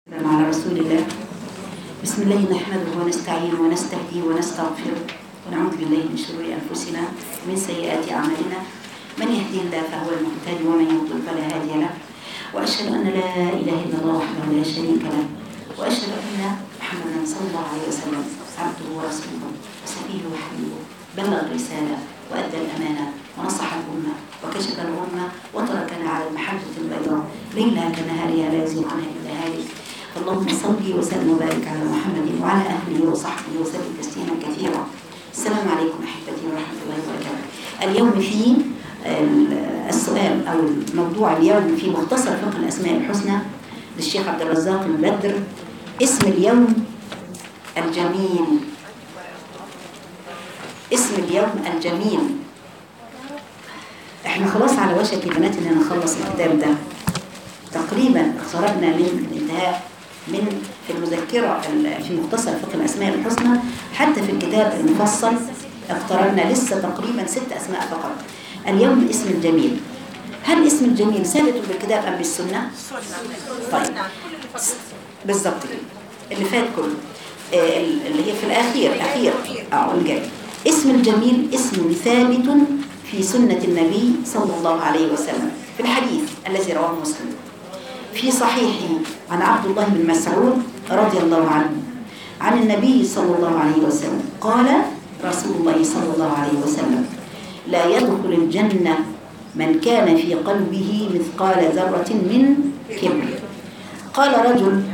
السلام على رسول الله بسم الله نحمده ونستعين ونستهديه ونستغفره ونعوذ بالله من شرور أنفسنا ومن سيئات أعمالنا من يهدي الله فهو المهتدي ومن يضلل فلا هادي له وأشهد أن لا إله إلا الله وحده لا شريك له وأشهد أن محمدا صلى الله عليه وسلم عبده ورسوله وسفيه وحبيبه بلغ الرسالة وأدى الأمانة ونصح الأمة وكشف الغمة وتركنا على المحجة البيضاء ليلها كنهارها لا يزيغ عنها إلا هالك اللهم صل وسلم وبارك على محمد وعلى اهله وصحبه وسلم تسليما كثيرا السلام عليكم احبتي ورحمه الله وبركاته اليوم في السؤال او الموضوع اليوم في مختصر فقه الاسماء الحسنى للشيخ عبد الرزاق المبدر اسم اليوم الجميل اسم اليوم الجميل احنا خلاص على وشك يا بنات ان نخلص الكتاب ده تقريبا اقتربنا من الانتهاء من في المذكرة في مختصر فقه الأسماء الحسنى حتى في الكتاب المفصل اقتربنا لسه تقريبا ست أسماء فقط اليوم الاسم الجميل هل اسم الجميل ثابت بالكتاب أم بالسنة؟ طيب بالضبط كده اللي فات كله اللي هي في الأخير أخير اه الجاي اسم الجميل اسم ثابت في سنة النبي صلى الله عليه وسلم في الحديث الذي رواه مسلم في صحيحه عن عبد الله بن مسعود رضي الله عنه عن النبي صلى الله عليه وسلم قال رسول الله صلى الله عليه وسلم لا يدخل الجنة من كان في قلبه مثقال ذرة من كبر قال رجل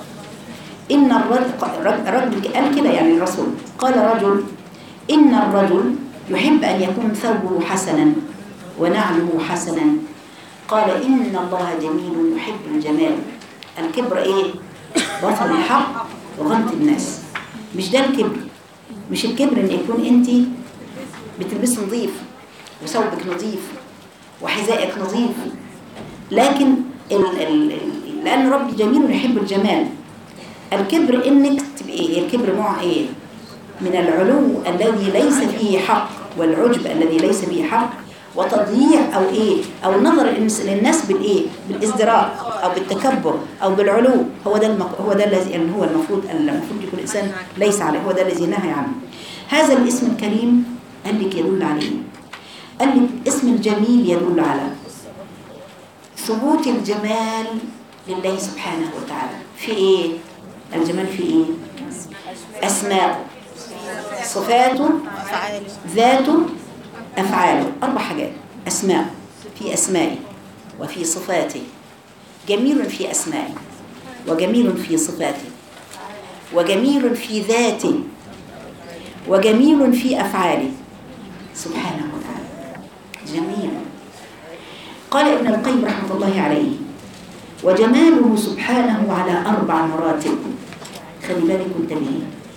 إن الرجل قال كده يعني الرسول قال رجل إن الرجل يحب أن يكون ثوبه حسنا ونعله حسنا قال إن الله جميل يحب الجمال الكبر إيه؟ بطل الحق وغمط الناس مش ده الكبر مش الكبر إن يكون أنت بتلبسي نظيف وثوبك نظيف وحذائك نظيف لكن ال ال ال لأن ربي جميل يحب الجمال الكبر إنك تبقى إيه؟ الكبر نوع إيه؟ من العلو الذي ليس فيه حق والعجب الذي ليس فيه حق وتضييع او ايه او نظر للناس بالايه بالازدراء او بالتكبر او بالعلو هو ده المق... هو ده الذي يعني هو المفروض المفروض يكون الانسان ليس عليه هو ده الذي نهى عنه هذا الاسم الكريم قال لك يدل عليه قال لك اسم الجميل يدل على ثبوت الجمال لله سبحانه وتعالى في ايه الجمال في ايه اسماء صفاته ذاته أفعاله أربع حاجات أسماء في أسمائي وفي صفاتي جميل في أسمائي وجميل في صفاتي وجميل في ذاتي وجميل في أفعالي سبحانه وتعالى جميل قال ابن القيم رحمة الله عليه وجماله سبحانه على أربع مراتب خلي بالك وانتبهي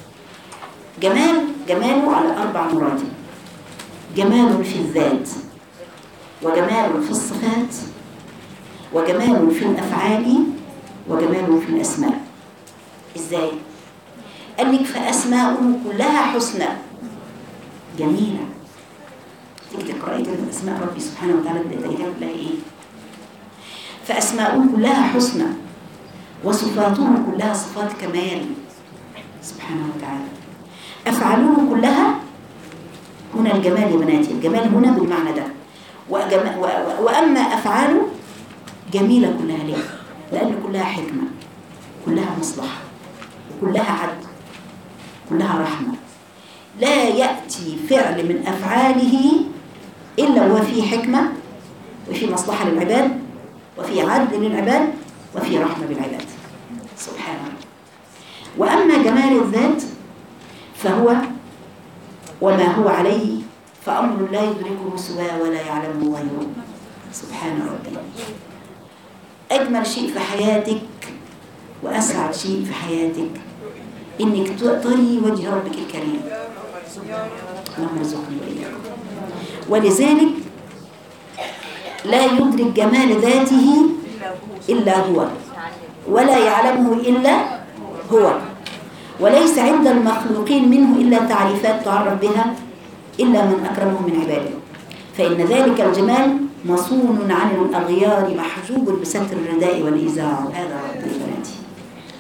جمال جماله على أربع مراتب جمال في الذات وجمال في الصفات وجمال في الأفعال وجمال في الأسماء إزاي؟ قال لك فأسماؤه كلها حسنى جميلة تيجي تقرأي كده أسماء ربي سبحانه وتعالى تلاقيها كلها إيه؟ فأسماؤه كلها حسنى وصفاته كلها صفات كمال سبحانه وتعالى أفعاله كلها هنا الجمال يا بناتي الجمال هنا بالمعنى ده وأجم... و... وأما أفعاله جميلة كلها ليه لأن كلها حكمة كلها مصلحة كلها عدل كلها رحمة لا يأتي فعل من أفعاله إلا وهو فيه حكمة وفي مصلحة للعباد وفي عدل للعباد وفي رحمة بالعباد سبحانه وأما جمال الذات فهو وما هو عليه فأمر لا يدركه سواه ولا يعلمه غيره سبحان ربي أجمل شيء في حياتك وأسعد شيء في حياتك إنك تري وجه ربك الكريم اللهم ارزقني وإياكم ولذلك لا يدرك جمال ذاته إلا هو ولا يعلمه إلا هو وليس عند المخلوقين منه إلا تعريفات تعرف بها إلا من أكرمه من عباده فإن ذلك الجمال مصون عن الأغيار محجوب بستر الرداء والإزار هذا رب بناتي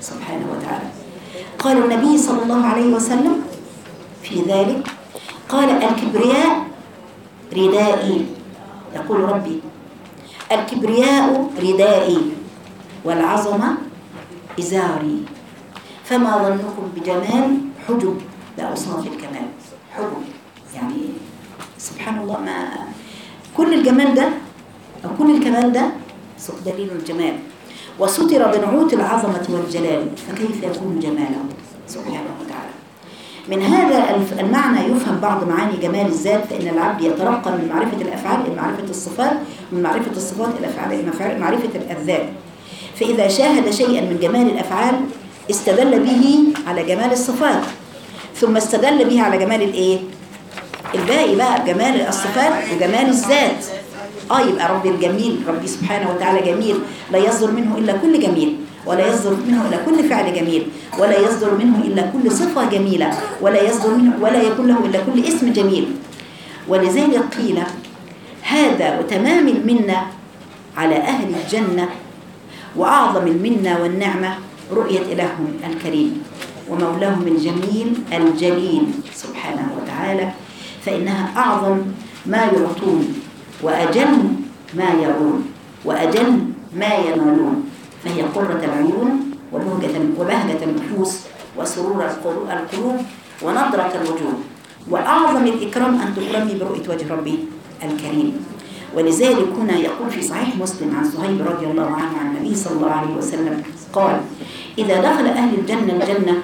قال النبي صلى الله عليه وسلم في ذلك قال الكبرياء ردائي يقول ربي الكبرياء ردائي والعظمة إزاري فما ظنكم بجمال حجب لأوصاف الكمال حجب يعني سبحان الله ما كل الجمال ده أو كل الكمال ده دليل الجمال وستر بنعوت العظمة والجلال فكيف يكون جماله سبحانه وتعالى من هذا المعنى يفهم بعض معاني جمال الذات فإن العبد يترقى من معرفة الأفعال إلى معرفة الصفات من معرفة الصفات إلى أفعال معرفة الذات فإذا شاهد شيئا من جمال الأفعال استدل به على جمال الصفات ثم استدل به على جمال الإيه؟ الباقي بقى جمال الصفات وجمال الذات اه يبقى ربي الجميل ربي سبحانه وتعالى جميل لا يصدر منه إلا كل جميل ولا يصدر منه إلا كل فعل جميل ولا يصدر منه إلا كل صفة جميلة ولا يصدر منه ولا يكون له إلا كل اسم جميل ولذلك قيل هذا وتمام المنة على أهل الجنة وأعظم المنة والنعمة رؤية إلههم الكريم ومولاهم الجميل الجليل سبحانه وتعالى فإنها أعظم ما يعطون وأجل ما يرون وأجل ما ينالون فهي قرة العيون وبهجة وبهجة النفوس وسرور القلوب ونضرة الوجوه وأعظم الإكرام أن تكرمي برؤية وجه ربي الكريم ولذلك هنا يقول في صحيح مسلم عن صهيب رضي الله عنه عن النبي صلى الله عليه وسلم قال إذا دخل أهل الجنة الجنة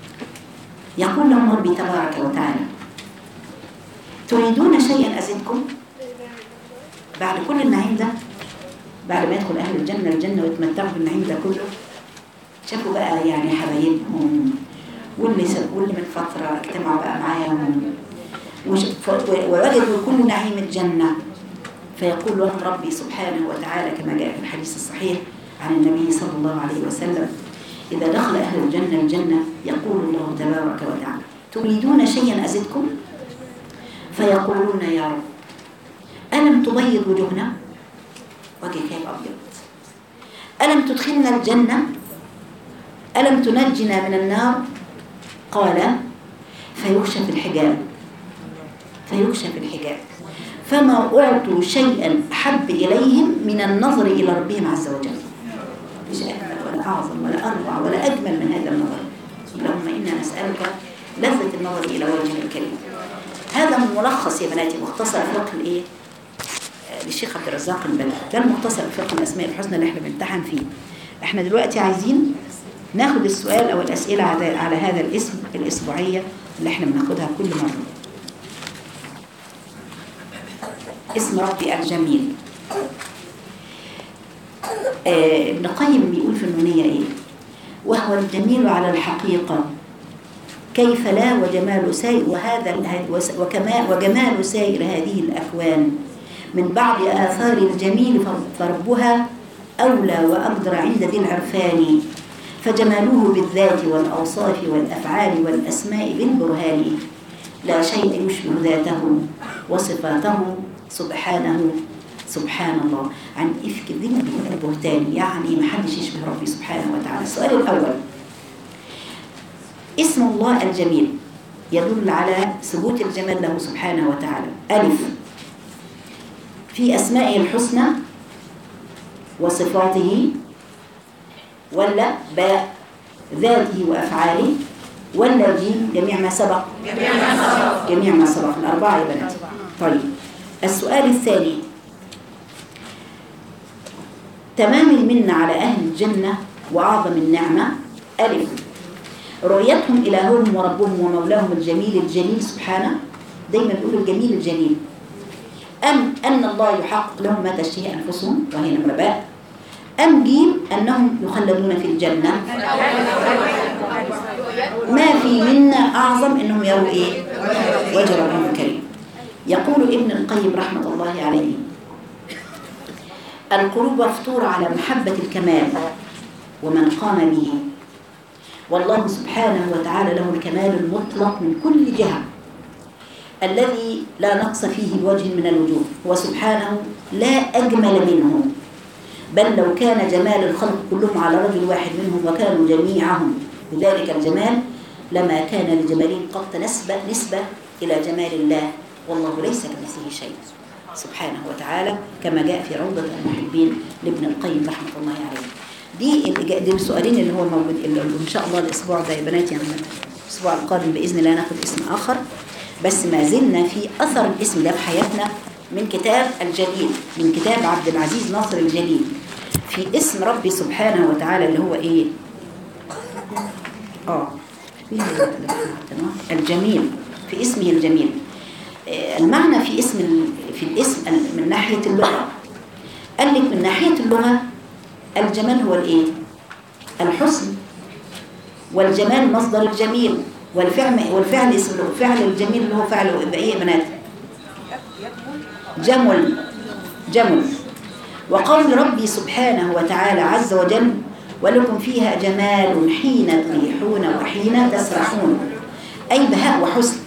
يقول لهم ربي تبارك وتعالى تريدون شيئا أزدكم بعد كل النعيم ده بعد ما يدخل أهل الجنة الجنة ويتمتعوا بالنعيم ده كله شافوا بقى يعني حبايبهم واللي واللي من فترة اجتمعوا بقى معاهم ووجدوا كل نعيم الجنة فيقول لهم ربي سبحانه وتعالى كما جاء في الحديث الصحيح عن النبي صلى الله عليه وسلم إذا دخل أهل الجنة الجنة يقول الله تبارك وتعالى تريدون شيئا أزدكم فيقولون يا رب ألم تبيض وجوهنا وجه كيف أبيض ألم تدخلنا الجنة ألم تنجنا من النار قال فيكشف الحجاب فيكشف الحجاب فما أعطوا شيئا أحب إليهم من النظر إلى ربهم عز وجل مش أجمل ولا أعظم ولا أروع ولا أجمل من هذا النظر اللهم إنا نسألك لذة النظر إلى وجهك الكريم هذا ملخص يا بناتي مختصر فقه الإيه للشيخ عبد الرزاق البدر ده المختصر فقه الأسماء الحسنى اللي احنا بنمتحن فيه احنا دلوقتي عايزين ناخد السؤال أو الأسئلة على هذا الاسم الأسبوعية اللي احنا بناخدها كل مرة اسم ربي الجميل آه ابن قيم بيقول في النونية ايه وهو الجميل على الحقيقة كيف لا وجمال سائر وهذا وكما وجمال سائر هذه الأكوان من بعض آثار الجميل فربها أولى وأقدر عند ذي العرفان فجماله بالذات والأوصاف والأفعال والأسماء بالبرهان لا شيء يشبه ذاته وصفاته سبحانه سبحان الله عن إفك الذنب والبهتان يعني ما حدش يشبه ربي سبحانه وتعالى السؤال الأول اسم الله الجميل يدل على ثبوت الجمال له سبحانه وتعالى ألف في أسمائه الحسنى وصفاته ولا باء ذاته وأفعاله ولا جيم جميع ما سبق جميع ما سبق جميع ما سبق الأربعة يا بنات طيب السؤال الثاني تمام المنة على أهل الجنة وأعظم النعمة ألف رؤيتهم إلههم وربهم ومولاهم الجميل الجليل سبحانه دايما بيقولوا الجميل الجليل أم أن الله يحقق لهم ما تشتهي أنفسهم وهي نمرة باء أم جيم أنهم يخلدون في الجنة ما في منا أعظم أنهم يروا إيه وجه ربهم الكريم يقول ابن القيم رحمة الله عليه القلوب مفطورة على محبة الكمال ومن قام به والله سبحانه وتعالى له الكمال المطلق من كل جهة الذي لا نقص فيه بوجه من الوجوه هو سبحانه لا أجمل منه بل لو كان جمال الخلق كلهم على رجل واحد منهم وكانوا جميعهم بذلك الجمال لما كان لجمال قط نسبة نسبة إلى جمال الله والله ليس كمثله شيء سبحانه وتعالى كما جاء في روضة المحبين لابن القيم رحمة الله عليه دي الإجا- دي السؤالين اللي هو موجود اللي إن شاء الله الأسبوع ده يا بنات يعني الأسبوع القادم بإذن الله ناخد اسم آخر بس ما زلنا في أثر الاسم ده في حياتنا من كتاب الجليل من كتاب عبد العزيز ناصر الجليل في اسم ربي سبحانه وتعالى اللي هو إيه اه فين الجميل في اسمه الجميل آه، المعنى في اسم ال- في الاسم ال- من ناحية اللغة قال لك من ناحية اللغة الجمال هو الايه الحسن والجمال مصدر الجميل والفعل والفعل اسم الفعل الجميل اللي هو فعل يبقى ايه يا بنات جمل جمل وقول ربي سبحانه وتعالى عز وجل ولكم فيها جمال حين تريحون وحين تسرحون أي بهاء وحسن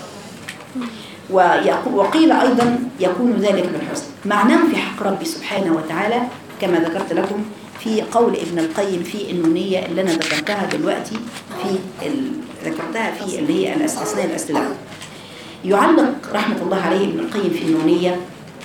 ويقو- وقيل أيضا يكون ذلك بالحسن معناه في حق ربي سبحانه وتعالى كما ذكرت لكم في قول ابن القيم في النونية اللي أنا ذكرتها دلوقتي في ال... ذكرتها في اللي هي الأسئلة الأسئلة يعلق رحمة الله عليه ابن القيم في النونية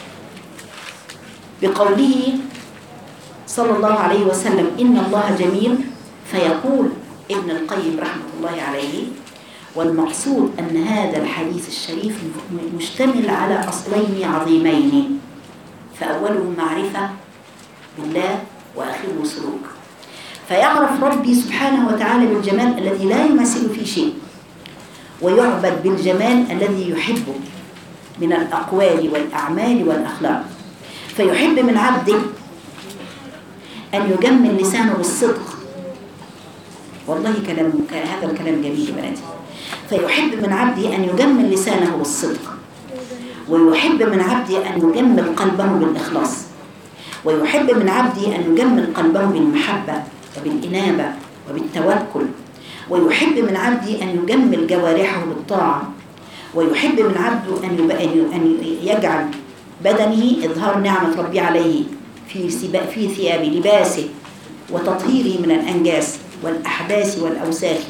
بقوله صلى الله عليه وسلم إن الله جميل فيقول ابن القيم رحمة الله عليه والمقصود أن هذا الحديث الشريف م- مشتمل على أصلين عظيمين فأوله معرفة بالله وآخره سلوك فيعرف ربي سبحانه وتعالى بالجمال الذي لا يمثل في شيء ويعبد بالجمال الذي يحبه من الأقوال والأعمال والأخلاق فيحب من عبده أن يجمل لسانه بالصدق والله كلام هذا الكلام جميل يا بناتي فيحب من عبده أن يجمل لسانه بالصدق ويحب من عبده أن يجمل قلبه بالإخلاص ويحب من عبده أن يجمل قلبه بالمحبة وبالإنابة وبالتوكل ويحب من عبده أن يجمل جوارحه بالطاعة ويحب من عبده أن يب- أن أن يجعل بدنه إظهار نعمة ربي عليه في سبا- في ثياب لباسه وتطهيره من الأنجاس والأحداث والأوساخ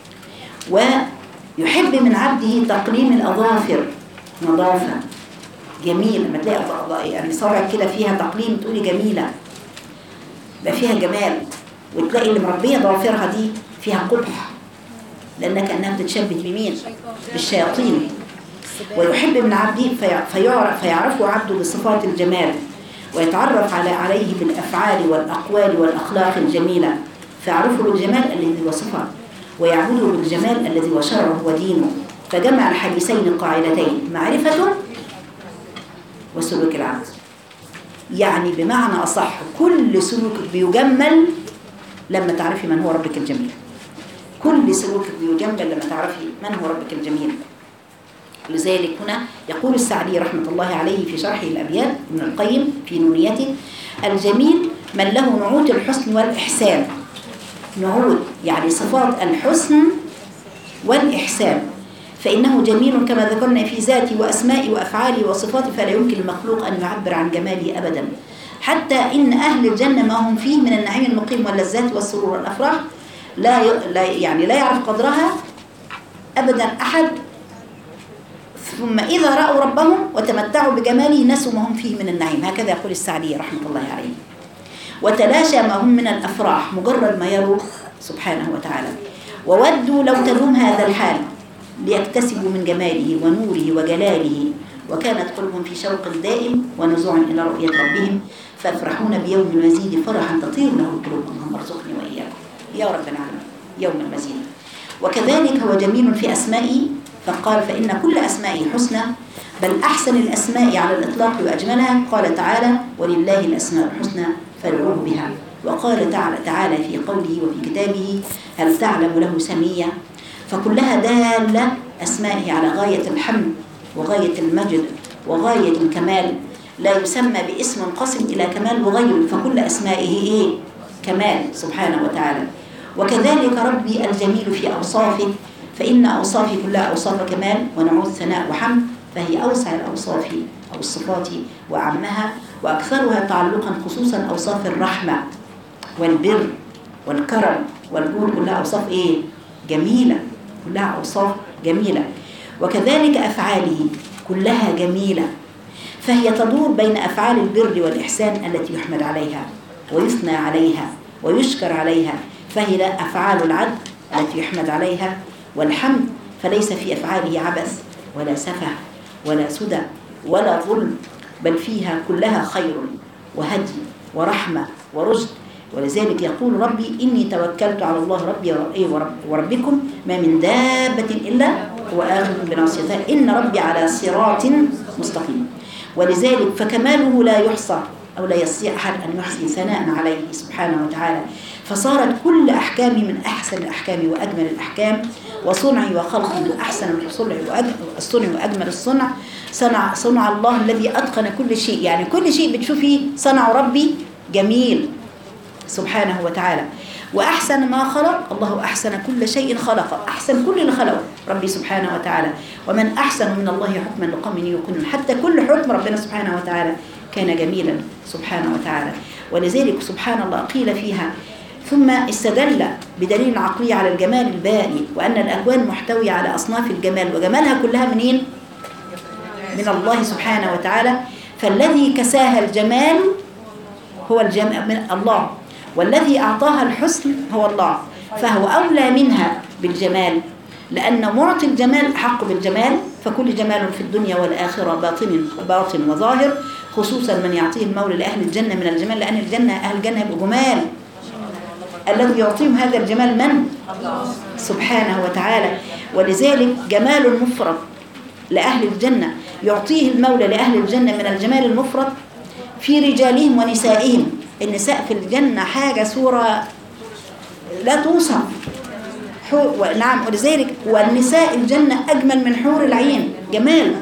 ويحب من عبده تقليم الأظافر نظافة جميلة لما تلاقي أض- أض- يعني صابعك كده فيها تقليم تقولي جميلة يبقى فيها جمال وتلاقي اللي مربية ضوافرها دي فيها قبح لأنها كأنها بتتشبه بمين؟ بالشياطين ويحب من عبده في- فيعرف فيعرفه عبده بصفات الجمال ويتعرف على عليه بالأفعال والأقوال والأخلاق الجميلة فيعرفه بالجمال الذي وصفه ويعبده بالجمال الذي وشرعه ودينه فجمع الحديثين قاعدتين معرفة وسلوك العبد يعني بمعنى أصح كل سلوك بيجمل لما تعرفي من هو ربك الجميل كل سلوك بيجمل لما تعرفي من هو ربك الجميل لذلك هنا يقول السعدي رحمة الله عليه في شرحه الأبيات ابن القيم في نونيته الجميل من له نعوت الحسن والإحسان نعوت يعني صفات الحسن والإحسان فإنه جميل كما ذكرنا في ذاتي وأسمائي وأفعالي وصفاتي فلا يمكن المخلوق أن يعبر عن جماله أبدا حتى إن أهل الجنة ما هم فيه من النعيم المقيم واللذات والسرور والأفراح لا ي- لا يعني لا يعرف قدرها أبدا أحد ثم إذا رأوا ربهم وتمتعوا بجماله نسوا ما هم فيه من النعيم هكذا يقول السعدي رحمة الله عليه وتلاشى ما هم من الأفراح مجرد ما يروا سبحانه وتعالى وودوا لو تدوم هذا الحال ليكتسبوا من جماله ونوره وجلاله وكانت قلوبهم في شوق دائم ونزوع إلى رؤية ربهم فيفرحون بيوم المزيد فرحا تطير له القلوب اللهم ارزقني وإياكم يا رب العالمين يوم المزيد وكذلك هو جميل في أسمائه فقال فإن كل أسمائه حسنى بل أحسن الأسماء على الإطلاق وأجملها قال تعالى ولله الأسماء الحسنى فادعوه بها وقال تعالى, تعالى في قوله وفي كتابه هل تعلم له سميا فكلها دالة أسمائه على غاية الحمد وغاية المجد وغاية الكمال لا يسمى باسم قسم إلى كمال وغيره فكل أسمائه إيه؟ كمال سبحانه وتعالى وكذلك ربي الجميل في أوصافه فإن أوصافه كلها أوصاف كمال ونعوذ ثناء وحمد فهي أوسع الأوصاف أو الصفات وأعمها وأكثرها تعلقا خصوصا أوصاف الرحمة والبر والكرم والجود كلها أوصاف إيه؟ جميلة كلها أوصاف جميلة وكذلك أفعاله كلها جميلة فهي تدور بين أفعال البر والإحسان التي يحمد عليها ويثنى عليها ويشكر عليها فهي لا أفعال العدل التي يحمد عليها والحمد فليس في أفعاله عبث ولا سفه ولا سدى ولا ظلم بل فيها كلها خير وهدي ورحمة ورشد ولذلك يقول ربي إني توكلت على الله ربي ورب وربكم ما من دابة إلا هو آخذ بناصيتها إن ربي على صراط مستقيم ولذلك فكماله لا يحصى أو لا يستطيع أحد أن يحصي ثناء عليه سبحانه وتعالى فصارت كل أحكامي من أحسن الأحكام وأجمل الأحكام وصنعي وخلقي وأحسن الصنع الصنع وأجمل الصنع صنع صنع الله الذي أتقن كل شيء يعني كل شيء بتشوفيه صنع ربي جميل سبحانه وتعالى وأحسن ما خلق الله أحسن كل شيء خلقه أحسن كل اللي خلقه ربي سبحانه وتعالى ومن أحسن من الله حكما لقوم يوقنون حتى كل حكم ربنا سبحانه وتعالى كان جميلا سبحانه وتعالى ولذلك سبحان الله قيل فيها ثم استدل بدليل عقلي على الجمال الباري وأن الأكوان محتوية على أصناف الجمال وجمالها كلها منين؟ من الله سبحانه وتعالى فالذي كساها الجمال هو الجمال من الله والذي أعطاها الحسن هو الله فهو أولى منها بالجمال لأن معطي الجمال حق بالجمال فكل جمال في الدنيا والآخرة باطن باطن وظاهر خصوصا من يعطيه المولى لأهل الجنة من الجمال لأن الجنة أهل الجنة يبقوا جمال الذي يعطيهم هذا الجمال من؟ سبحانه وتعالى ولذلك جمال مفرط لأهل الجنة يعطيه المولى لأهل الجنة من الجمال المفرط في رجالهم ونسائهم النساء في الجنة حاجة صورة لا توصف نعم ولذلك والنساء الجنة أجمل من حور العين جمال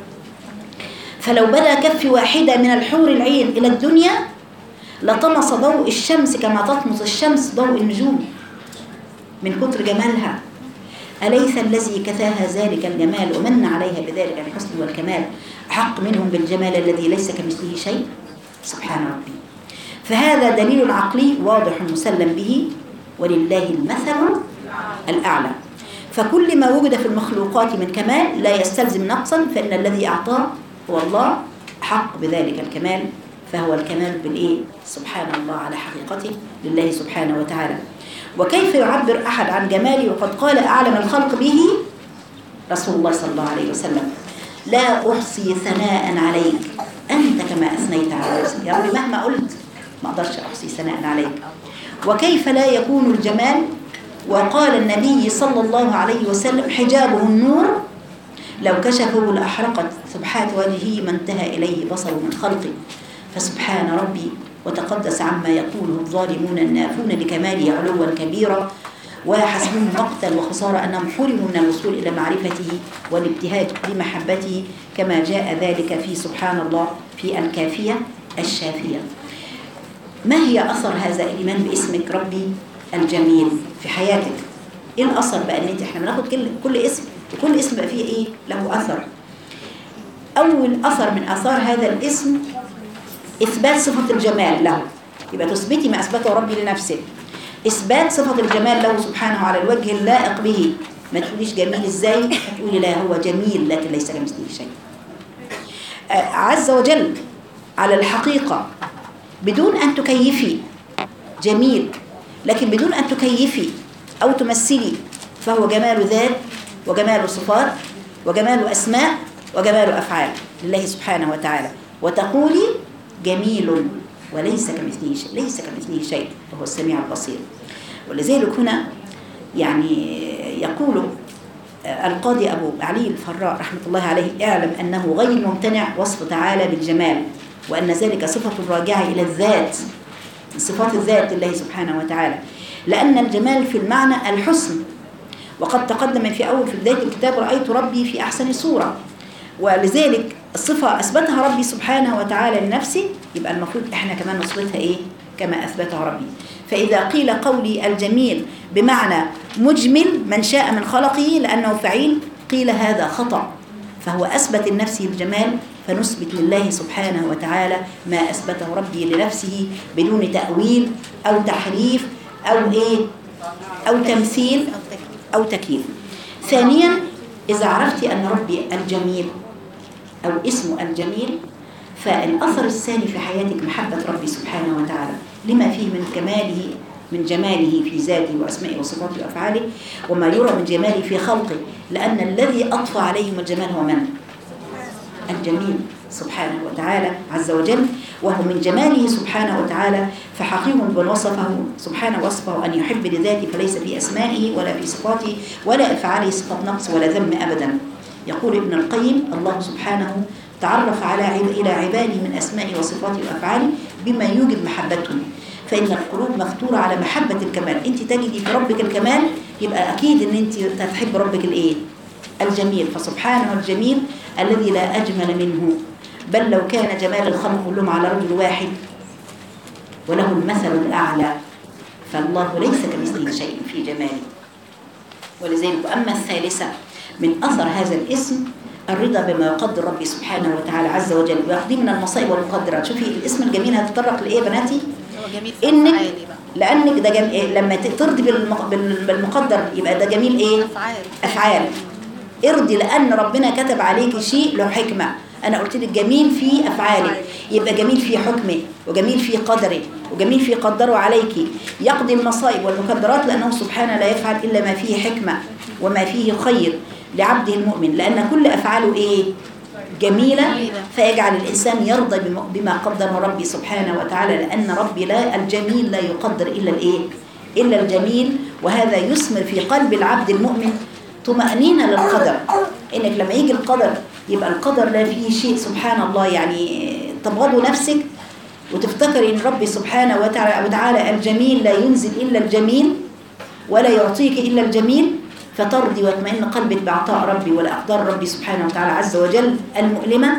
فلو بدا كف واحدة من الحور العين إلى الدنيا لطمس ضوء الشمس كما تطمس الشمس ضوء النجوم من كتر جمالها أليس الذي كفاها ذلك الجمال ومن عليها بذلك الحسن والكمال حق منهم بالجمال الذي ليس كمثله شيء سبحان ربي فهذا دليل عقلي واضح مسلم به ولله المثل الأعلى فكل ما وجد في المخلوقات من كمال لا يستلزم نقصا فإن الذي أعطاه هو الله حق بذلك الكمال فهو الكمال بالإيه؟ سبحان الله على حقيقته لله سبحانه وتعالى وكيف يعبر أحد عن جماله وقد قال أعلم الخلق به رسول الله صلى الله عليه وسلم لا أحصي ثناء عليك أنت كما أثنيت على نفسك يا ربي مهما قلت ما أقدرش أحصي ثناء عليك وكيف لا يكون الجمال وقال النبي صلى الله عليه وسلم حجابه النور لو كشفه لأحرقت سبحات وجهه ما انتهى إليه بصر من خلقه فسبحان ربي وتقدس عما يقوله الظالمون النافون لكماله علوا كبيرا وحسبهم مقتا وخسارة أنهم حرموا من الوصول إلى معرفته والابتهاج بمحبته كما جاء ذلك في سبحان الله في الكافية الشافية ما هي أثر هذا الإيمان باسمك ربي الجميل في حياتك إيه الأثر بقى إن أنت إحنا بناخد كل كل اسم وكل اسم بقى فيه إيه له أثر أول أثر من أثار هذا الاسم إثبات صفة الجمال له يبقى تثبتي ما أثبته ربي لنفسه إثبات صفة الجمال له سبحانه على الوجه اللائق به ما تقوليش جميل إزاي تقولي لا هو جميل لكن ليس كمثله شيء عز وجل على الحقيقة بدون أن تكيفي جميل لكن بدون أن تكيفي أو تمثلي فهو جمال ذات وجمال صفات وجمال أسماء وجمال أفعال لله سبحانه وتعالى وتقولي جميل وليس كمثله شيء ليس كمثله شيء وهو السميع البصير ولذلك هنا يعني يقول القاضي أبو علي الفراء رحمة الله عليه اعلم أنه غير ممتنع وصف تعالى بالجمال وأن ذلك صفة راجعة إلى الذات صفات الذات لله سبحانه وتعالى لأن الجمال في المعنى الحسن وقد تقدم في أول في بداية الكتاب رأيت ربي في أحسن صورة ولذلك الصفة أثبتها ربي سبحانه وتعالى لنفسه يبقى المفروض إحنا كمان نثبتها إيه كما أثبتها ربي فإذا قيل قولي الجميل بمعنى مجمل من شاء من خلقه لأنه فعيل قيل هذا خطأ فهو أثبت لنفسه الجمال فنثبت لله سبحانه وتعالى ما أثبته ربي لنفسه بدون تأويل أو تحريف أو إيه أو تمثيل أو تكييف ثانيا إذا عرفت أن ربي الجميل أو اسمه الجميل فالأثر الثاني في حياتك محبة ربي سبحانه وتعالى لما فيه من كماله من جماله في ذاته وأسمائه وصفاته وأفعاله وما يرى من جماله في خلقه لأن الذي أطفى عليهم الجمال هو من؟ الجميل سبحانه وتعالى عز وجل وهو من جماله سبحانه وتعالى فحقيق بل وصفه سبحانه وصفه أن يحب لذاته فليس في أسمائه ولا في صفاته ولا أفعاله صفة نقص ولا ذم أبدا يقول ابن القيم الله سبحانه تعرف على عب- إلى عباده من أسمائه وصفاته وأفعاله بما يوجب محبتهم فإن القلوب مفتورة على محبة الكمال أنت تجدي في ربك الكمال يبقى أكيد أن أنت تحب ربك الإيه؟ الجميل فسبحانه الجميل الذي لا أجمل منه بل لو كان جمال الخلق كلهم على رجل واحد وله المثل الأعلى فالله ليس كمثله شيء في جماله ولذلك أما الثالثة من أثر هذا الاسم الرضا بما يقدر ربي سبحانه وتعالى عز وجل ويقضي من المصائب والمقدرات شوفي الاسم الجميل هتطرق لإيه يا بناتي هو جميل في إنك أفعالي بقى لأنك ده جم... إيه؟ لما ت- ترضي بالمق... بال- بالمقدر يبقى ده جميل إيه أفعال أفعال ارضي لأن ربنا كتب عليك شيء له حكمة أنا قلت لك جميل في أفعالك يبقى جميل في حكمه وجميل في قدره وجميل في قدره عليك يقضي المصائب والمقدرات لأنه سبحانه لا يفعل إلا ما فيه حكمة وما فيه خير لعبده المؤمن لأن كل أفعاله إيه جميلة فيجعل الإنسان يرضى بم- بما قدر ربي سبحانه وتعالى لأن ربي لا الجميل لا يقدر إلا الإيه إلا الجميل وهذا يثمر في قلب العبد المؤمن طمأنينة للقدر إنك لما يجي القدر يبقى القدر لا فيه شيء سبحان الله يعني تبغضوا نفسك وتفتكري إن ربي سبحانه وتعالى, وتعالى الجميل لا ينزل إلا الجميل ولا يعطيك إلا الجميل فترضي ويطمئن قلبك بعطاء ربي والأقدار ربي سبحانه وتعالى عز وجل المؤلمة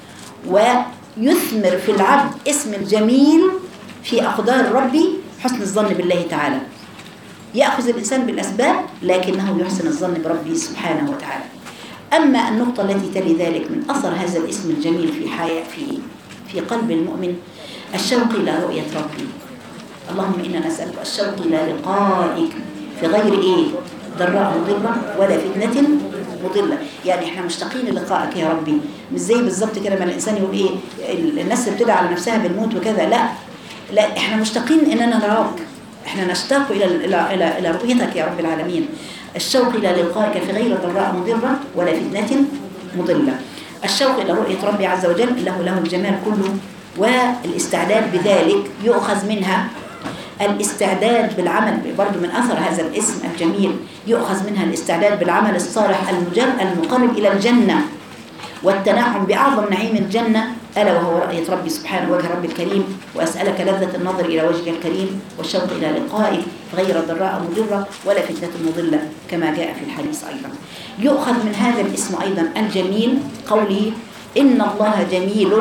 ويثمر في العبد اسم الجميل في أقدار ربي حسن الظن بالله تعالى يأخذ الإنسان بالأسباب لكنه يحسن الظن بربه سبحانه وتعالى أما النقطة التي تلي ذلك من أثر هذا الاسم الجميل في حياة في في قلب المؤمن الشوق إلى رؤية ربي اللهم إنا نسألك الشوق إلى لقائك في غير إيه ضراء مضرة ولا فتنة مضلة يعني احنا مشتاقين للقائك يا ربي مش زي بالظبط كده ما الإنسان يقول إيه الناس اللي بتدعي على نفسها بالموت وكذا لا لا احنا مشتاقين إننا نراك احنا نشتاق إلى إلى إلى إلى رؤيتك يا رب العالمين الشوق إلى لقائك في غير ضراء مضرة ولا فتنة مضلة الشوق إلى رؤية ربي عز وجل له له الجمال كله والاستعداد بذلك يؤخذ منها الاستعداد بالعمل برضو من أثر هذا الاسم الجميل يؤخذ منها الاستعداد بالعمل الصالح المجر المقرب إلى الجنة والتنعم بأعظم نعيم الجنة ألا وهو رؤية ربي سبحانه وجه ربي الكريم وأسألك لذة النظر إلى وجهك الكريم والشوق إلى لقائك غير ضراء مضرة ولا فتنة مضلة كما جاء في الحديث أيضا يؤخذ من هذا الاسم أيضا الجميل قوله إن الله جميل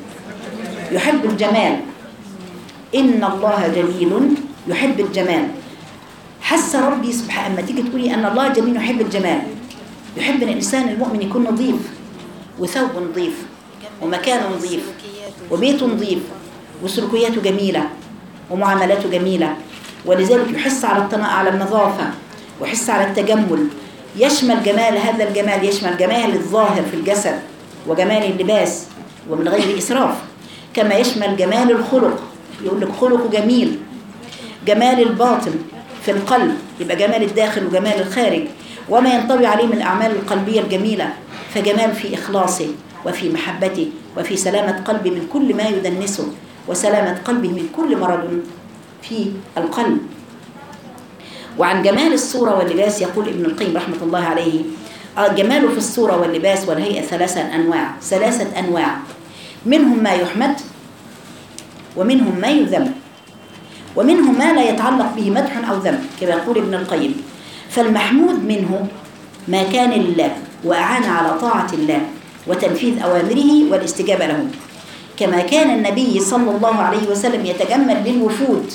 يحب الجمال إن الله جميل يحب الجمال حس ربي سبحانه أما تيجي تقولي أن الله جميل يحب الجمال يحب أن الإنسان المؤمن يكون نظيف وثوب نظيف ومكان نظيف وبيت نظيف وسلوكياته جميلة ومعاملاته جميلة ولذلك يحس على الطنا على النظافة ويحس على التجمل يشمل جمال هذا الجمال يشمل جمال الظاهر في الجسد وجمال اللباس ومن غير إسراف كما يشمل جمال الخلق يقول لك خلقه جميل جمال الباطن في القلب يبقى جمال الداخل وجمال الخارج وما ينطوي عليه من الأعمال القلبية الجميلة فجمال في إخلاصه وفي محبته وفي سلامة قلبه من كل ما يدنسه وسلامة قلبه من كل مرض في القلب وعن جمال الصورة واللباس يقول ابن القيم رحمة الله عليه آه، جماله في الصورة واللباس والهيئة ثلاثة أنواع ثلاثة أنواع منهم ما يحمد ومنهم ما يذم ومنهم ما لا يتعلق به مدح أو ذم كما يقول ابن القيم فالمحمود منه ما كان لله وأعان على طاعة الله وتنفيذ أوامره والاستجابة له كما كان النبي صلى الله عليه وسلم يتجمل للوفود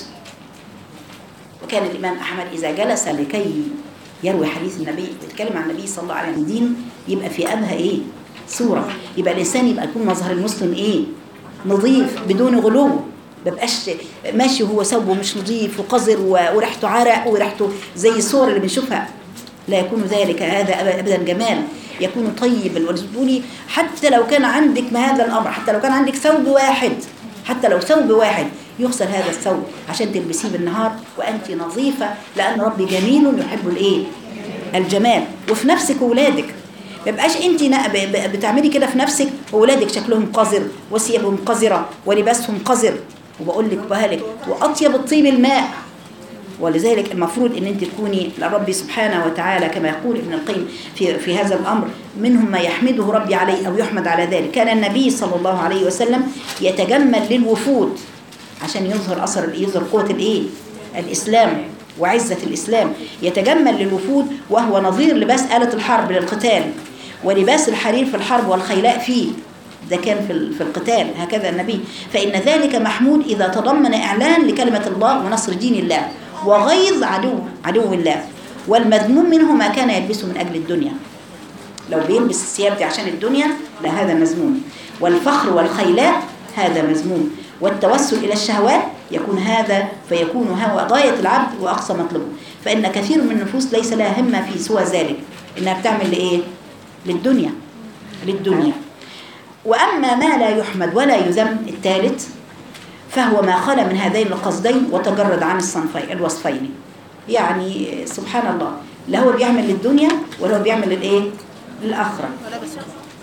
وكان الإمام أحمد إذا جلس لكي يروي حديث النبي يتكلم عن النبي صلى الله عليه وسلم دين يبقى في أبها إيه صورة يبقى الإنسان يبقى يكون مظهر المسلم إيه نظيف بدون غلو ببقاش ماشي هو ثوبه مش نظيف وقذر و- وريحته عرق وريحته زي الصور اللي بنشوفها لا يكون ذلك هذا أب- ابدا جمال يكون طيبا ولزبوني حتى لو كان عندك ما هذا الامر حتى لو كان عندك ثوب واحد حتى لو ثوب واحد يغسل هذا الثوب عشان تلبسيه بالنهار وانت نظيفه لان ربي جميل يحب الايه الجمال وفي نفسك وولادك ما يبقاش انت نا- ب- ب- بتعملي كده في نفسك وولادك شكلهم قذر وثيابهم قذره ولباسهم قذر وبقول لك بالك واطيب الطيب الماء ولذلك المفروض ان انت تكوني لربي سبحانه وتعالى كما يقول ابن القيم في في هذا الامر منهم ما يحمده ربي عليه او يحمد على ذلك كان النبي صلى الله عليه وسلم يتجمل للوفود عشان يظهر اثر يظهر قوه الايه الاسلام وعزه الاسلام يتجمل للوفود وهو نظير لباس آلة الحرب للقتال ولباس الحرير في الحرب والخيلاء فيه ده كان في ال- في القتال هكذا النبي فإن ذلك محمود إذا تضمن إعلان لكلمة الله ونصر دين الله وغيظ عدو عدو الله والمذموم منه ما كان يلبسه من أجل الدنيا لو بيلبس الثياب دي عشان الدنيا لا هذا مذموم والفخر والخيلاء هذا مذموم والتوسل إلى الشهوات يكون هذا فيكون هو غاية العبد وأقصى مطلبه فإن كثير من النفوس ليس لها همة في سوى ذلك إنها بتعمل لإيه؟ للدنيا للدنيا وأما ما لا يحمد ولا يذم الثالث فهو ما خلا من هذين القصدين وتجرد عن الصنفين الوصفين يعني سبحان الله لا هو بيعمل للدنيا ولا هو بيعمل للايه للاخره ولا بس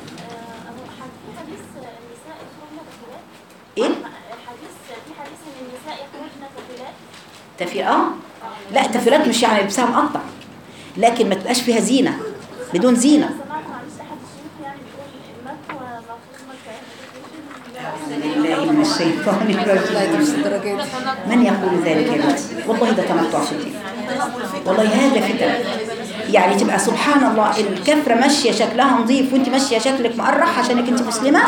حديث النساء يخرجن كفلات ايه الحديث في حديث ان النساء يخرجن كفلات تفي اه لا التفيرات مش يعني لبسها مقطع لكن ما تبقاش فيها زينه بدون زينه سمعت معلش احد الشيوخ يعني بيقول المكوى مفروض بالله من الشيطان لا دي مش الرجيم الدرجات دي. من يقول ذلك يا بنتي والله ده تنطع شديد والله هذا فتن يعني تبقى سبحان الله الكفره ماشيه شكلها نظيف وانت ماشيه شكلك مقرح عشانك انت مسلمه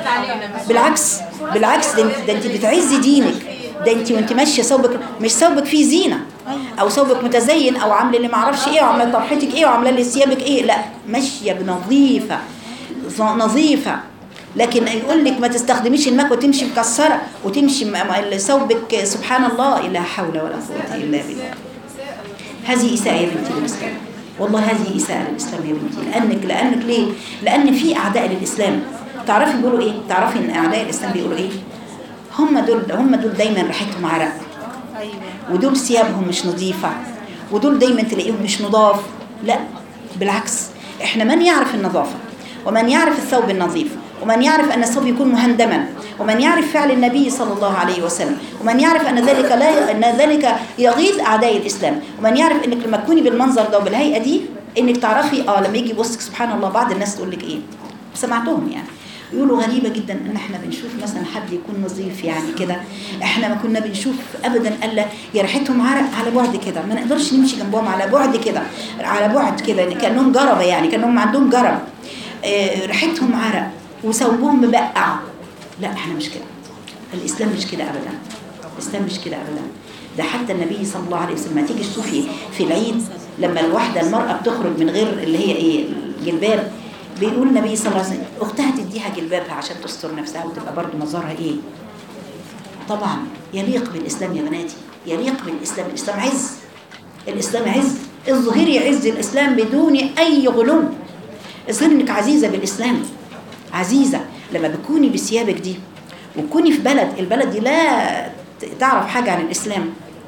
بالعكس بالعكس ده انت, ده انت بتعزي دينك ده انت وانت ماشيه ثوبك مش ثوبك فيه زينه او ثوبك متزين او عامله اللي ما اعرفش ايه وعامله طرحتك ايه وعامله اللي ثيابك ايه لا ماشيه بنظيفه ظ- نظيفه لكن يقول لك ما تستخدميش المكوى تمشي مكسره وتمشي م- م- ثوبك سبحان الله لا حول ولا قوه الا بالله هذه إساءة يا بنتي للإسلام والله هذه إساءة للإسلام يا بنتي لأنك لأنك ليه؟ لأن في أعداء للإسلام تعرفي بيقولوا إيه؟ تعرفي إن أعداء الإسلام بيقولوا إيه؟ هم دول هم دول دايما ريحتهم عرق ودول ثيابهم مش نظيفة ودول دايما تلاقيهم مش نضاف لا بالعكس احنا من يعرف النظافة ومن يعرف الثوب النظيف ومن يعرف أن الثوب يكون مهندما ومن يعرف فعل النبي صلى الله عليه وسلم ومن يعرف أن ذلك لا أن ذلك يغيظ أعداء الإسلام ومن يعرف أنك لما تكوني بالمنظر ده وبالهيئة دي أنك تعرفي آه لما يجي يبصك سبحان الله بعض الناس تقول لك إيه سمعتهم يعني يقولوا غريبة جدا ان احنا بنشوف مثلا حد يكون نظيف يعني كده احنا ما كنا بنشوف ابدا الا يا ريحتهم عرق على بعد كده ما نقدرش نمشي جنبهم على بعد كده على بعد كده يعني كانهم جربة يعني كانهم عندهم جرب اه ريحتهم عرق وثوبهم مبقع لا احنا مش كده الاسلام مش كده ابدا الاسلام مش كده ابدا ده حتى النبي صلى الله عليه وسلم ما تيجي تشوفي في العيد لما الواحده المراه بتخرج من غير اللي هي ايه الجلباب بيقول النبي صلى الله عليه وسلم اختها تديها جلبابها عشان تستر نفسها وتبقى برضه مظهرها ايه طبعا يليق بالاسلام يا بناتي يليق بالاسلام الاسلام عز الاسلام عز اظهري عز الاسلام بدون اي غلو اظهري انك عزيزه بالاسلام عزيزه لما بتكوني بثيابك دي وتكوني في بلد البلد دي لا ت- تعرف حاجه عن الاسلام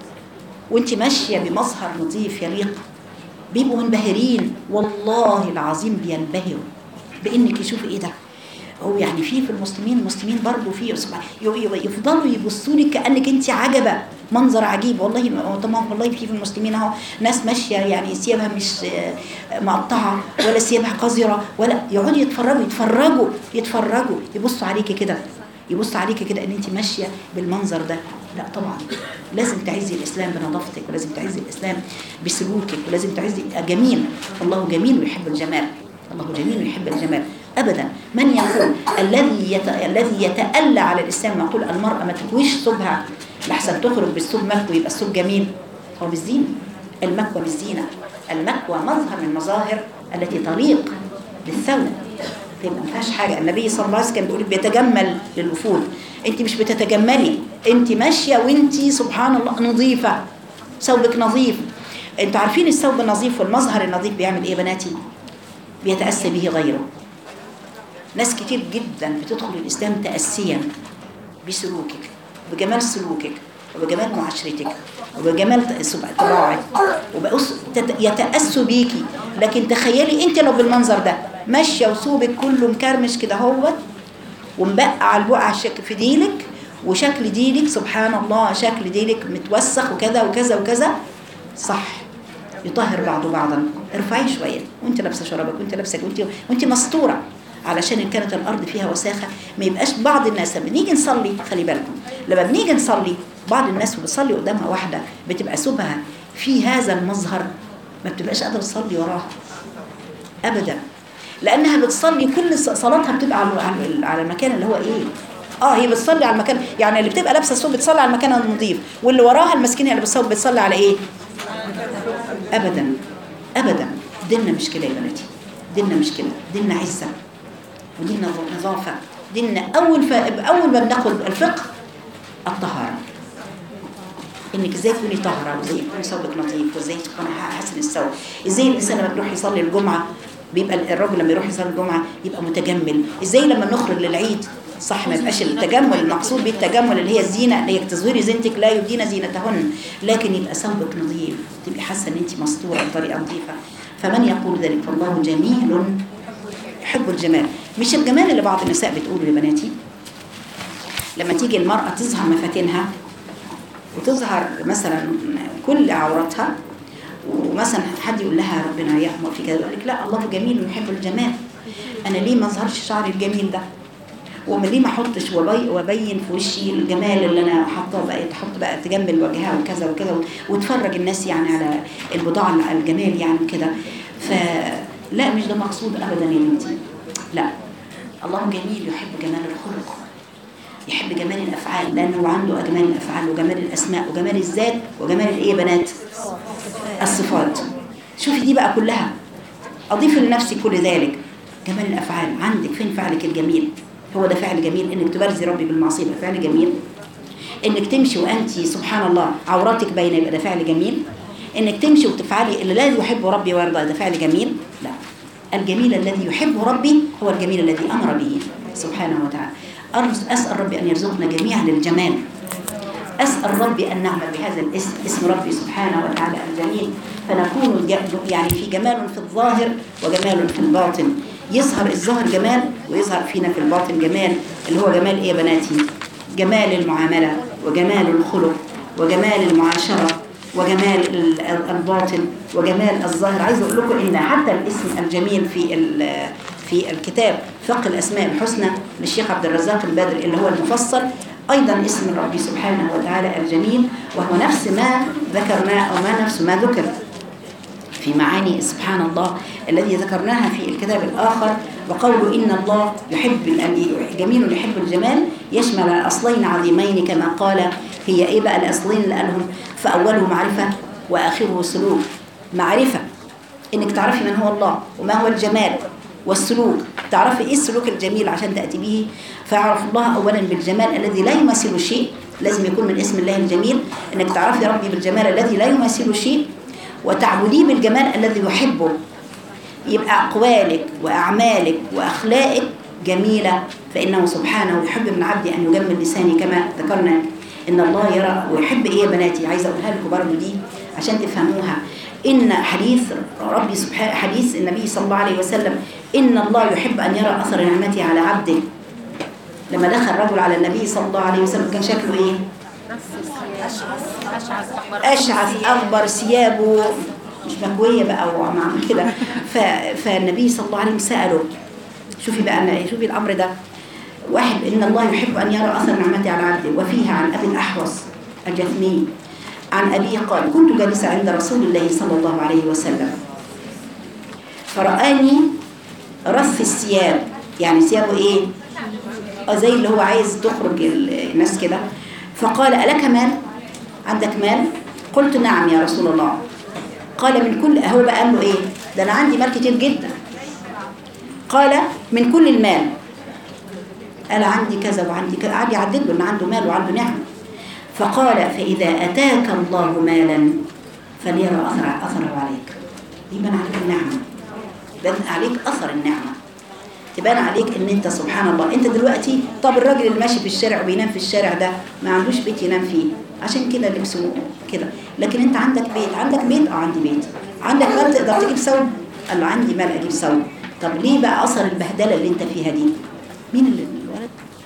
وانت ماشيه بمظهر نظيف يليق بيبقوا منبهرين والله العظيم بينبهروا بانك يشوفوا ايه ده هو يعني في في المسلمين المسلمين برضه في سبحان- ي- ي- يفضلوا يبصوا لك كانك انت عجبه منظر عجيب والله ما- طبعا والله في في المسلمين اهو ناس ماشيه يعني ثيابها مش آه، مقطعه ولا ثيابها قذره ولا يقعدوا يتفرجوا يتفرجوا يتفرجوا يبصوا عليكي كده يبص عليكي كده ان انت ماشيه بالمنظر ده لا طبعا لازم تعزي الاسلام بنظافتك ولازم تعزي الاسلام بسلوكك ولازم تعزي جميل الله جميل ويحب الجمال الله جميل ويحب الجمال ابدا من يقول الذي يت... الذي يتألى على الاسلام يقول المراه ما تكويش ثوبها لحسن تخرج بالثوب مكوي يبقى الثوب جميل هو مش زينه المكوى مش زينه المكوى مظهر من المظاهر التي تليق بالثوب يبقى ما فيهاش حاجه النبي صلى الله عليه وسلم كان بيقول بيتجمل للوفود انت مش بتتجملي انت ماشيه وانت سبحان الله نظيفه ثوبك نظيف انتوا عارفين الثوب النظيف والمظهر النظيف بيعمل ايه يا بناتي بيتأسى به غيره ناس كتير جدا بتدخل الإسلام تأسيا بسلوكك بجمال سلوكك وبجمال معاشرتك وبجمال سب- طباعك وبأس تت- يتأسوا بيكي لكن تخيلي انت لو بالمنظر ده ماشيه وثوبك كله مكرمش كده هوت ومبقع البقع شك في ديلك وشكل ديلك سبحان الله شكل ديلك متوسخ وكذا وكذا وكذا صح يطهر بعضه بعضا ارفعي شويه وانت لابسه شرابك وانت لابسه وانت وانت مستوره علشان ان كانت الارض فيها وساخه ما يبقاش بعض الناس لما بنيجي نصلي خلي بالكم لما بنيجي نصلي بعض الناس وبتصلي قدامها واحده بتبقى ثوبها في هذا المظهر ما بتبقاش قادره تصلي وراها ابدا لانها بتصلي كل ص- صلاتها بتبقى على على- على المكان اللي هو ايه اه هي بتصلي على المكان يعني اللي بتبقى لابسه الثوب بتصلي على المكان النظيف واللي وراها المسكينه اللي بالثوب بتصلي على ايه ابدا ابدا ديننا مش كده يا بناتي ديننا مش كده ديننا عزه وديننا نظافه ديننا اول ف... اول ما بناخد الفقه الطهاره انك ازاي تكوني طاهره وازاي يكون ثوبك نظيف وازاي تكون حسن الثوب ازاي الانسان لما بيروح يصلي الجمعه بيبقى الراجل لما يروح يصلي الجمعه يبقى متجمل ازاي لما نخرج للعيد صح ما يبقاش التجمل المقصود بالتجمل اللي هي الزينه اللي هي تزوير زينتك لا يبدين زينتهن لكن يبقى ثوبك نظيف تبقي حاسه ان انت مستوره بطريقه نظيفه فمن يقول ذلك فالله جميل يحب الجمال مش الجمال اللي بعض النساء بتقوله يا بناتي لما تيجي المرأة تظهر مفاتنها وتظهر مثلا كل عورتها ومثلا حد يقول لها ربنا يأمر في كذا يقول لك لا الله جميل ويحب الجمال انا ليه ما اظهرش شعري الجميل ده وما ليه ما احطش وبي- وابين في وشي الجمال اللي انا حاطاه بقى تحط بقى تجمل وجهها وكذا وكذا وتفرج الناس يعني على البضاعه الجمال يعني كده فلا مش ده مقصود ابدا يا بنتي لا الله جميل يحب جمال الخلق يحب جمال الافعال لانه عنده اجمال الافعال وجمال الاسماء وجمال الذات وجمال الايه يا بنات الصفات شوفي دي بقى كلها اضيف لنفسي كل ذلك جمال الافعال عندك فين فعلك الجميل هو ده فعل جميل انك تبرزي ربي بالمعصيه يبقى فعل جميل انك تمشي وانت سبحان الله عوراتك باينه يبقى ده فعل جميل انك تمشي وتفعلي اللي لا يحب ربي ويرضى ده فعل جميل لا الجميل الذي يحب ربي هو الجميل الذي امر به سبحانه وتعالى أرز- اسال ربي ان يرزقنا جميعا الجمال أسأل ربي أن نعمل بهذا الاسم اسم ربي سبحانه وتعالى الجميل فنكون ج- يعني في جمال في الظاهر وجمال في الباطن يظهر الظاهر جمال ويظهر فينا في الباطن جمال اللي هو جمال إيه يا بناتي جمال المعاملة وجمال الخلق وجمال المعاشرة وجمال ال- ال- الباطن وجمال الظاهر عايز أقول لكم إن حتى الاسم الجميل في ال- في الكتاب فقه الأسماء الحسنى للشيخ عبد الرزاق البدر اللي هو المفصل أيضا اسم ربي سبحانه وتعالى الجميل وهو نفس ما ذكرناه أو ما نفس ما ذكر في معاني سبحان الله الذي ذكرناها في الكتاب الآخر وقول إن الله يحب الأن- جميل يحب الجمال يشمل أصلين عظيمين كما قال هي إيه بقى الأصلين اللي قالهم فأوله معرفة وآخره سلوك معرفة إنك تعرفي من هو الله وما هو الجمال والسلوك تعرفي إيه السلوك الجميل عشان تأتي به فاعرف الله أولا بالجمال الذي لا يمثل شيء لازم يكون من اسم الله الجميل إنك تعرفي ربي بالجمال الذي لا يمثل شيء وتعبديه بالجمال الذي يحبه يبقى أقوالك وأعمالك وأخلاقك جميلة فإنه سبحانه يحب من عبده أن يجمل لساني كما ذكرنا إن الله يرى ويحب إيه يا بناتي عايزة أقولها لكم برضه دي عشان تفهموها إن حديث ربي سبحانه حديث النبي صلى الله عليه وسلم إن الله يحب أن يرى أثر نعمته على عبده لما دخل رجل على النبي صلى الله عليه وسلم كان شكله إيه؟ أشعث أكبر ثيابه مش مكوية بقى ومعمول كده ف- فالنبي صلى الله عليه وسلم سأله شوفي بقى أنا شوفي الأمر ده واحد إن الله يحب أن يرى أثر نعمته على عبده وفيها عن أبي الأحوص الجثمي عن أبيه قال كنت جالسة عند رسول الله صلى الله عليه وسلم فرآني رث الثياب يعني ثيابه إيه؟ آه زي اللي هو عايز تخرج ال- الناس كده فقال ألك مال؟ عندك مال؟ قلت نعم يا رسول الله قال من كل هو بقى قال له ايه ده انا عندي مال كتير جدا قال من كل المال قال عندي كذا وعندي كذا قعد يعدد له ان عنده مال وعنده نعم فقال فاذا اتاك الله مالا فليرى أثر أثره عليك يبان عليك النعمة يبان عليك أثر النعمة تبان عليك ان انت سبحان الله انت دلوقتي طب الراجل اللي ماشي في الشارع وبينام في الشارع ده ما عندوش بيت ينام فيه عشان كده لبسه كده لكن انت عندك بيت عندك بيت اه عندي بيت عندك مال تقدر تجيب ثوب قال له عندي مال اجيب ثوب طب ليه بقى اثر البهدله اللي انت فيها دي مين اللي الولد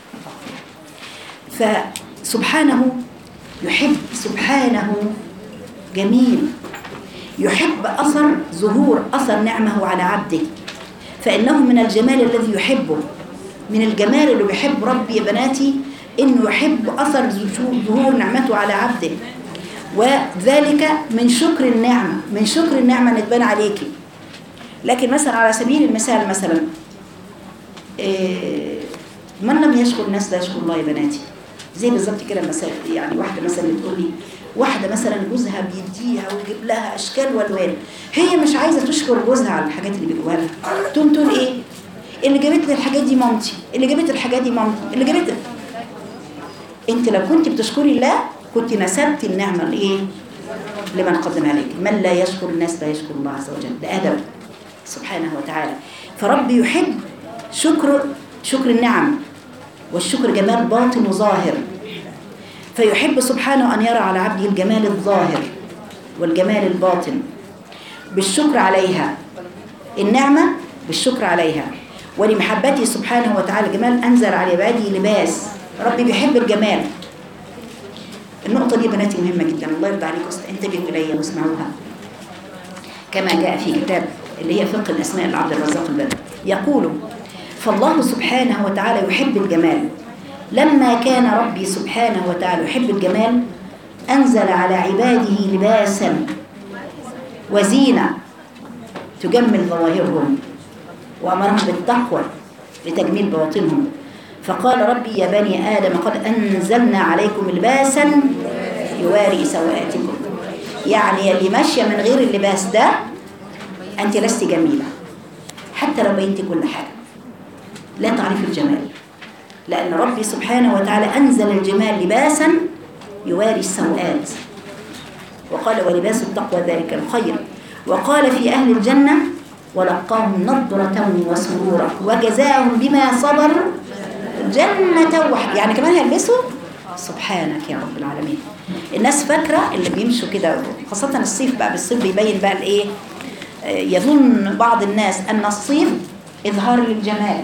فسبحانه يحب سبحانه جميل يحب أثر ظهور أثر نعمه على عبده فإنه من الجمال الذي يحبه من الجمال اللي بيحب ربي يا بناتي إنه يحب أثر ظهور نعمته على عبده وذلك من شكر النعمة من شكر النعمة نتبان عليكي لكن مثلا على سبيل المثال مثلا إيه، من لم يشكر الناس لا يشكر الله يا بناتي زي بالظبط كده مثلا يعني واحده مثلا بتقول لي واحده مثلا جوزها بيديها ويجيب لها اشكال والوان هي مش عايزه تشكر جوزها على الحاجات اللي بيجيبوها لها تقوم تقول ايه اللي جابت لي الحاجات دي مامتي اللي جابت الحاجات دي مامتي اللي جابت انت لو كنت بتشكري الله كنت نسبت النعمه لايه لمن قدم عليك من لا يشكر الناس لا يشكر الله عز وجل ده ادب سبحانه وتعالى فربي يحب شكر شكر النعم والشكر جمال باطن وظاهر فيحب سبحانه أن يرى على عبده الجمال الظاهر والجمال الباطن بالشكر عليها النعمة بالشكر عليها ولمحبته سبحانه وتعالى جمال أنزل على عباده لباس ربي بيحب الجمال النقطة دي يا بناتي مهمة جدا الله يرضى عليكم انتبهوا إليها واسمعوها كما جاء في كتاب اللي هي فقه الأسماء لعبد الرزاق البدر يقول فالله سبحانه وتعالى يحب الجمال لما كان ربي سبحانه وتعالى يحب الجمال أنزل على عباده لباسا وزينة تجمل ظواهرهم وأمرهم بالتقوى لتجميل بواطنهم فقال ربي يا بني آدم قد أنزلنا عليكم لباسا يواري سوآتكم يعني اللي ماشية من غير اللباس ده أنت لست جميلة حتى لو بينت كل حاجة لا تعرف الجمال لأن ربي سبحانه وتعالى أنزل الجمال لباسا يواري السوءات وقال ولباس التقوى ذلك الخير وقال في أهل الجنة ولقاهم نضرة وسرورا وجزاهم بما صبروا جنة وحد يعني كمان هيلبسوا سبحانك يا رب العالمين الناس فاكرة اللي بيمشوا كده خاصة الصيف بقى بالصيف بيبين بقى الايه يظن بعض الناس أن الصيف إظهار للجمال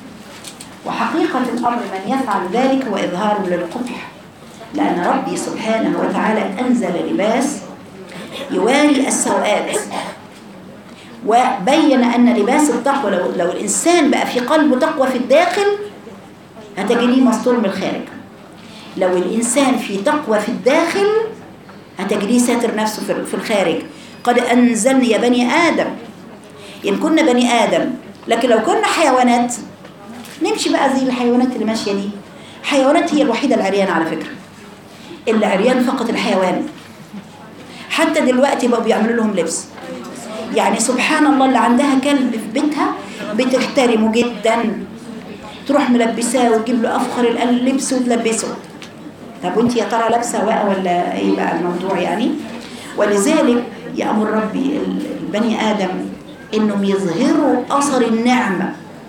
وحقيقة الأمر من يفعل ذلك هو إظهار للقبح لأن ربي سبحانه وتعالى أنزل لباس يواري السوءات وبين أن لباس التقوى لو, لو الإنسان بقى في قلبه تقوى في الداخل هتجريه مستور من الخارج لو الإنسان في تقوى في الداخل هتجريه ساتر نفسه في الخارج قد أنزلنا يا بني آدم إن كنا بني آدم لكن لو كنا حيوانات نمشي بقى زي الحيوانات اللي ماشية دي حيوانات هي الوحيدة العريانة على فكرة اللي عريان فقط الحيوان حتى دلوقتي بقوا بيعملوا لهم لبس يعني سبحان الله اللي عندها كلب في بيتها بتحترمه جدا تروح ملبساه وتجيب له افخر اللبس وتلبسه طب وانت يا ترى لابسه بقى ولا ايه بقى الموضوع يعني ولذلك يأمر ربي البني آدم إنهم يظهروا أثر النعمة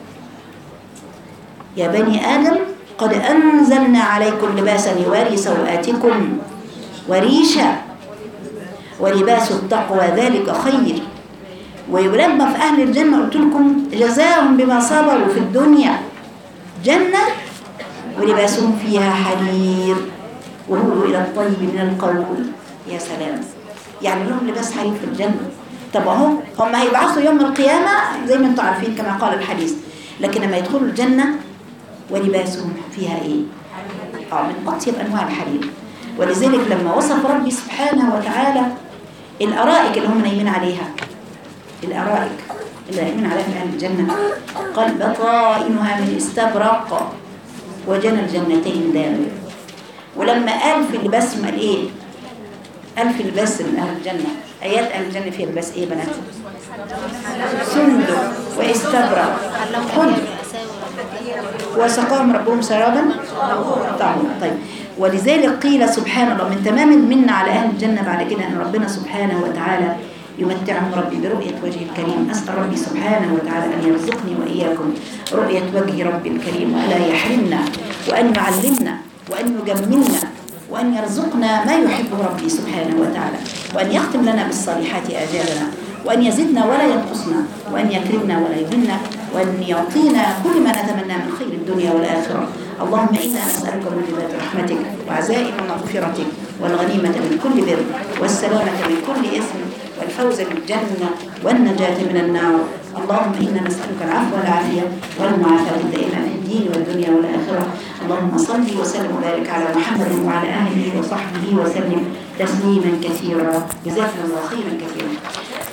يا بني آدم قد أنزلنا عليكم لباسا يواري سوآتكم وريشا ولباس التقوى ذلك خير ولما في أهل الجنة قلت لكم جزاهم بما صبروا في الدنيا جنة ولباسهم فيها حرير وهو إلى الطيب من القول يا سلام يعني لهم لباس حرير في الجنة طب اهو هم هيبعثوا يوم القيامة زي ما انتم عارفين كما قال الحديث لكن لما يدخلوا الجنة ولباسهم فيها ايه اه من اطيب انواع الحرير ولذلك لما وصف ربي سبحانه وتعالى الارائك اللي هم نايمين عليها الارائك اللي نايمين عليها في اهل الجنة قال بطائنها من استبرق وجنى الجنتين دان ولما قال في اللباس قال ايه قال في لباس من اهل الجنة ايات اهل الجنة فيها لباس ايه بنات سندس واستبرق خد وسقاهم ربهم سرابا طعما طيب ولذلك قيل سبحان الله من تمام المنة على أهل الجنة بعد كده أن ربنا سبحانه وتعالى يمتعهم ربي برؤية وجهه الكريم أسأل ربي سبحانه وتعالى أن يرزقني وإياكم رؤية وجه ربي الكريم وألا يحرمنا وأن يعلمنا وأن يجملنا وأن يرزقنا ما يحبه ربي سبحانه وتعالى وأن يختم لنا بالصالحات آجالنا وأن يزدنا ولا ينقصنا وأن يكرمنا ولا يهنا وأن يعطينا كل ما نتمنى من خير الدنيا والآخرة اللهم إنا نسألك موجبات رحمتك وعزائم مغفرتك والغنيمة من كل بر والسلامة من كل إثم والفوز بالجنة والنجاة من النار اللهم إنا نسألك العفو والعافية والمعافاة الدائمة في الدين والدنيا والآخرة اللهم صل وسلم وبارك على محمد وعلى آله وصحبه وسلم تسليما كثيرا جزاكم الله خيرا كثيرا